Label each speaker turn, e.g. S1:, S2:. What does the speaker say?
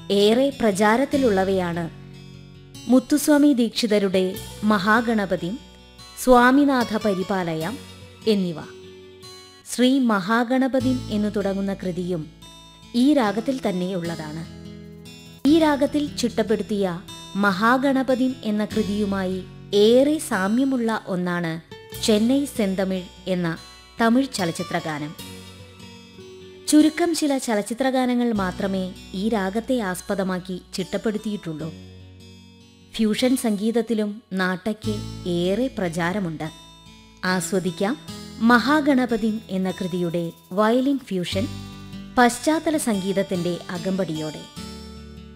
S1: ഏറെ പ്രചാരത്തിലുള്ളവയാണ് മുത്തുസ്വാമി ദീക്ഷിതരുടെ മഹാഗണപതിം സ്വാമിനാഥ പരിപാലയം എന്നിവ ശ്രീ മഹാഗണപതിം എന്നു തുടങ്ങുന്ന കൃതിയും ഈ രാഗത്തിൽ തന്നെയുള്ളതാണ് ഈ രാഗത്തിൽ ചിട്ടപ്പെടുത്തിയ മഹാഗണപതിം എന്ന കൃതിയുമായി ഏറെ സാമ്യമുള്ള ഒന്നാണ് ചെന്നൈ സെന്തമിഴ് എന്ന തമിഴ് ചലച്ചിത്രഗാനം ചുരുക്കം ചില ചലച്ചിത്രഗാനങ്ങൾ മാത്രമേ ഈ രാഗത്തെ ആസ്പദമാക്കി ചിട്ടപ്പെടുത്തിയിട്ടുള്ളൂ ഫ്യൂഷൻ സംഗീതത്തിലും നാട്ടയ്ക്ക് ഏറെ പ്രചാരമുണ്ട് ആസ്വദിക്കാം മഹാഗണപതിം എന്ന കൃതിയുടെ വയലിൻ ഫ്യൂഷൻ പശ്ചാത്തല സംഗീതത്തിന്റെ അകമ്പടിയോടെ